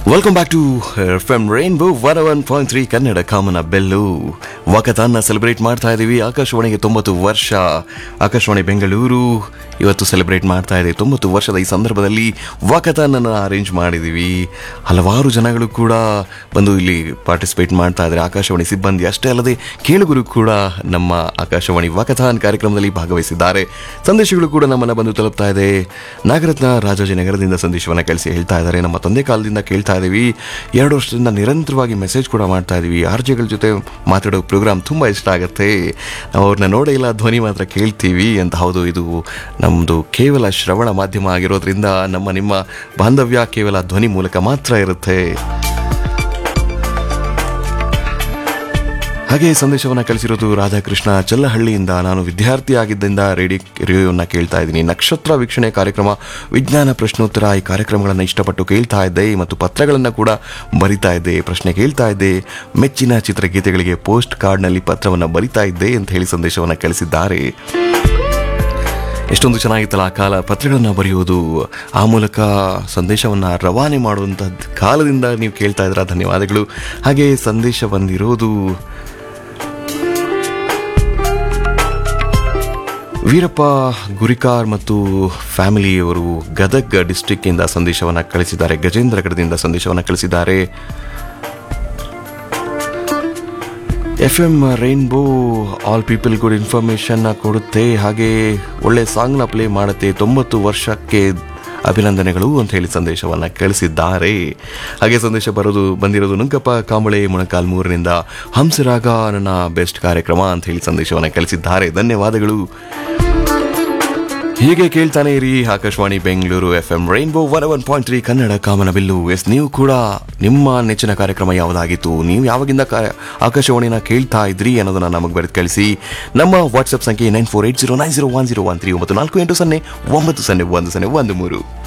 welcome back to F M rainbow one one point three Kannada ಕಾಮನ ಬೆಲ್ಲು ವಾಕತಾನ್ನ celebrate ಮಾಡ್ತಾ ಇದ್ದೀವಿ ಆಕಾಶವಾಣಿಗೆ ತೊಂಬತ್ತು ವರ್ಷ ಆಕಾಶವಾಣಿ ಬೆಂಗಳೂರು ಇವತ್ತು ಸೆಲೆಬ್ರೇಟ್ ಮಾಡ್ತಾ ಇದೆ ತೊಂಬತ್ತು ವರ್ಷದ ಈ ಸಂದರ್ಭದಲ್ಲಿ ವಾಕತಾನನ್ನು ಅರೇಂಜ್ ಮಾಡಿದ್ದೀವಿ ಹಲವಾರು ಜನಗಳು ಕೂಡ ಬಂದು ಇಲ್ಲಿ ಪಾರ್ಟಿಸಿಪೇಟ್ ಮಾಡ್ತಾ ಇದ್ದಾರೆ ಆಕಾಶವಾಣಿ ಸಿಬ್ಬಂದಿ ಅಷ್ಟೇ ಅಲ್ಲದೆ ಕೇಳುಗರು ಕೂಡ ನಮ್ಮ ಆಕಾಶವಾಣಿ ವಾಕಥಾನ್ ಕಾರ್ಯಕ್ರಮದಲ್ಲಿ ಭಾಗವಹಿಸಿದ್ದಾರೆ ಸಂದೇಶಗಳು ಕೂಡ ನಮ್ಮನ್ನು ಬಂದು ತಲುಪ್ತಾ ಇದೆ ನಾಗರತ್ನ ರಾಜಾಜಿನಗರದಿಂದ ಸಂದೇಶವನ್ನು ಕಳಿಸಿ ಹೇಳ್ತಾ ಇದ್ದಾರೆ ನಮ್ಮ ತಂದೆ ಕಾಲದಿಂದ ಕೇಳ್ತಾ ಇದ್ದೀವಿ ಎರಡು ವರ್ಷದಿಂದ ನಿರಂತರವಾಗಿ ಮೆಸೇಜ್ ಕೂಡ ಮಾಡ್ತಾ ಇದ್ದೀವಿ ಆರ್ಜೆಗಳ ಜೊತೆ ಮಾತಾಡೋ ಪ್ರೋಗ್ರಾಮ್ ತುಂಬ ಇಷ್ಟ ಆಗುತ್ತೆ ನಾವು ಅವ್ರನ್ನ ನೋಡೇ ಇಲ್ಲ ಧ್ವನಿ ಮಾತ್ರ ಕೇಳ್ತೀವಿ ಅಂತ ಹೌದು ಇದು ನಮ್ಮದು ಕೇವಲ ಶ್ರವಣ ಮಾಧ್ಯಮ ಆಗಿರೋದ್ರಿಂದ ನಮ್ಮ ನಿಮ್ಮ ಬಾಂಧವ್ಯ ಕೇವಲ ಧ್ವನಿ ಮೂಲಕ ಮಾತ್ರ ಇರುತ್ತೆ ಹಾಗೆ ಸಂದೇಶವನ್ನು ಕಳಿಸಿರೋದು ರಾಧಾಕೃಷ್ಣ ಚಲ್ಲಹಳ್ಳಿಯಿಂದ ನಾನು ವಿದ್ಯಾರ್ಥಿ ಆಗಿದ್ದರಿಂದ ರೇಡಿ ರೇಡಿಯೋನ ಕೇಳ್ತಾ ಇದ್ದೀನಿ ನಕ್ಷತ್ರ ವೀಕ್ಷಣೆ ಕಾರ್ಯಕ್ರಮ ವಿಜ್ಞಾನ ಪ್ರಶ್ನೋತ್ತರ ಈ ಕಾರ್ಯಕ್ರಮಗಳನ್ನು ಇಷ್ಟಪಟ್ಟು ಕೇಳ್ತಾ ಇದ್ದೆ ಮತ್ತು ಪತ್ರಗಳನ್ನು ಕೂಡ ಬರಿತಾ ಇದ್ದೆ ಪ್ರಶ್ನೆ ಕೇಳ್ತಾ ಇದ್ದೆ ಮೆಚ್ಚಿನ ಚಿತ್ರಗೀತೆಗಳಿಗೆ ಪೋಸ್ಟ್ ಕಾರ್ಡ್ನಲ್ಲಿ ಪತ್ರವನ್ನು ಬರಿತಾ ಇದ್ದೆ ಅಂತ ಹೇಳಿ ಸಂದೇಶವನ್ನು ಕಳಿಸಿದ್ದಾರೆ ಎಷ್ಟೊಂದು ಚೆನ್ನಾಗಿತ್ತಲ್ಲ ಆ ಕಾಲ ಪತ್ರಗಳನ್ನು ಬರೆಯೋದು ಆ ಮೂಲಕ ಸಂದೇಶವನ್ನು ರವಾನೆ ಮಾಡುವಂಥ ಕಾಲದಿಂದ ನೀವು ಕೇಳ್ತಾ ಇದ್ರ ಧನ್ಯವಾದಗಳು ಹಾಗೆ ಸಂದೇಶ ಬಂದಿರೋದು ವೀರಪ್ಪ ಗುರಿಕಾರ್ ಮತ್ತು ಫ್ಯಾಮಿಲಿಯವರು ಗದಗ್ ಡಿಸ್ಟಿಕ್ ಇಂದ ಸಂದೇಶವನ್ನು ಕಳಿಸಿದ್ದಾರೆ ಗಜೇಂದ್ರಗಢದಿಂದ ಸಂದೇಶವನ್ನು ಕಳಿಸಿದ್ದಾರೆ F M rainbow all people good information ಕೊಡುತ್ತೆ ಹಾಗೆ ಒಳ್ಳೆ ಸಾಂಗ್ನ ಪ್ಲೇ ಮಾಡುತ್ತೆ ತೊಂಬತ್ತು ವರ್ಷಕ್ಕೆ ಅಭಿನಂದನೆಗಳು ಅಂತ ಹೇಳಿ ಸಂದೇಶವನ್ನು ಕಳಿಸಿದ್ದಾರೆ ಹಾಗೆ ಸಂದೇಶ ಬರೋದು ಬಂದಿರೋದು ನುಗ್ಗಪ್ಪ ಕಾಂಬಳೆ ಮೊಣಕಾಲ್ ಮೂರನಿಂದ ಹಂಸರಾಗ ನನ್ನ ಬೆಸ್ಟ್ ಕಾರ್ಯಕ್ರಮ ಅಂತ ಹೇಳಿ ಸಂದೇಶವನ್ನು ಕಳಿಸಿದ್ದಾರೆ ಧನ್ಯವಾದಗಳು ಹೀಗೆ ಕೇಳ್ತಾನೆ ಇರಿ Akashvani Bengaluru F M rainbow one one point three Kannada ಕಾಮನ ಬಿಲ್ಲು ಎಸ್ ನೀವು ಕೂಡ ನಿಮ್ಮ ನೆಚ್ಚಿನ ಕಾರ್ಯಕ್ರಮ ಯಾವುದಾಗಿತ್ತು ನೀವು ಯಾವಾಗಿಂದ ಕಾ- ಆಕಾಶವಾಣಿನ ಕೇಳ್ತಾ ಇದ್ರಿ ಅನ್ನೋದನ್ನ ನಮಗೆ ಬರೆದು ಕಳಿಸಿ ನಮ್ಮ ವಾಟ್ಸ್ಆಪ್ ಸಂಖ್ಯೆ nine four eight zero nine zero one zero one three ಒಂಬತ್ತು ನಾಲ್ಕು ಎಂಟು ಸೊನ್ನೆ ಒಂಬತ್ತು ಸೊನ್ನೆ ಒಂದು ಸೊನ್ನೆ ಒಂದು ಮೂರು